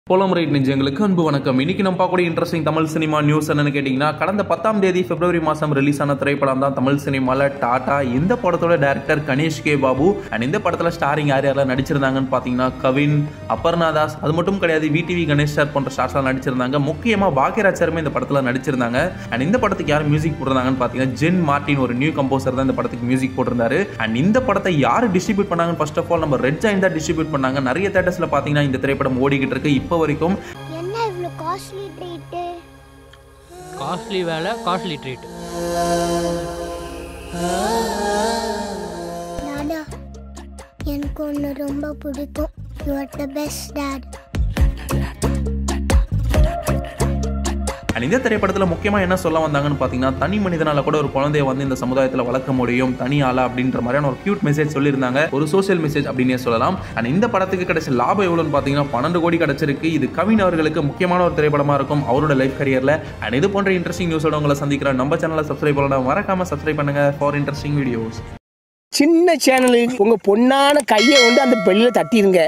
போலம் right நெஞ்சங்களுக்கு அன்பு வணக்கம் இன்னைக்கு நம்ம பார்க்கக்கூடிய இன்ட்ரெஸ்டிங் தமிழ் சினிமா நியூஸ் என்னன்னு கேட்டிங்கன்னா கடந்த பத்தாம் தேதி பிப்ரவரி மாதம் ரிலீஸ் ஆன திரைப்படம் தான் தமிழ் சினிமாவில் டாடா இந்த படத்தோட director Ganesh K Babu and இந்த படத்தில் ஸ்டாரிங் யார் யாரெல்லாம் நடிச்சிருந்தாங்கன்னு பார்த்தீங்கன்னா கவின் அபர்ணா தாஸ் அது மட்டும் கிடையாது விடிவி கணேஷ் சார் போன்ற ஸ்டார்ஸ்லாம் நடிச்சிருந்தாங்க முக்கியமாக பாக்யராஜ் சாருமே இந்த படத்தில் நடிச்சிருந்தாங்க அண்ட் இந்த படத்துக்கு யார் மியூசிக் போட்டிருந்தாங்கன்னு பார்த்தீங்கன்னா ஜென் மார்டின் ஒரு நியூ கம்போசர் தான் இந்த படத்துக்கு மியூசிக் போட்டிருந்தாரு அண்ட் இந்த படத்தை யார் டிஸ்ட்ரிபியூட் பண்ணாங்கன்னு ஃபர்ஸ்ட் ஆஃப் ஆல் நம்ம ரெட் ஜாயின் தான் டிஸ்ட்ரிபியூட் பண்ணாங்க நிறைய தேட்டர்ஸில் பார்த்தீங்கன்னா இந்த திரைப்படம் ஓடிக்கிட்டு இருக்கு இப்போ வரைக்கும் என்ன இவ்வளோ காஸ்ட்லி ட்ரீட்டு காஸ்ட்லி வேலை காஸ்ட்லி ட்ரீட் டாடா எனக்கு ஒன்று ரொம்ப பிடிக்கும் you are the best dad and இந்த திரைப்படத்தில் முக்கியமாக என்ன சொல்ல வந்தாங்கன்னு பார்த்தீங்கன்னா தனி மனிதனால கூட ஒரு குழந்தைய வந்து இந்த சமுதாயத்தில் வளர்க்க முடியும் தனி ஆளா அப்படின்ற மாதிரியான ஒரு கியூட் மெசேஜ் சொல்லியிருந்தாங்க ஒரு சோஷியல் மெசேஜ் அப்படின்னே சொல்லலாம் அண்ட் இந்த படத்துக்கு கிடைச்ச லாபம் எவ்வளோன்னு பார்த்தீங்கன்னா பன்னெண்டு கோடி கிடைச்சிருக்கு இது கவின் அவர்களுக்கு முக்கியமான ஒரு திரைப்படமாக இருக்கும் அவரோட லைஃப் கரியரில் அண்ட் இது போன்ற இன்ட்ரெஸ்டிங் நியூஸோட உங்களை சந்திக்கிறேன் நம்ம சேனலை சப்ஸ்கிரைப் பண்ணலாம் மறக்காம சப்ஸ்கிரைப் பண்ணுங்க ஃபார் இன்ட்ரெஸ்டிங் வீடியோஸ் சின்ன சேனலுக்கு உங்க பொண்ணான கையை வந்து அந்த பெல்லில் தட்டிடுங்க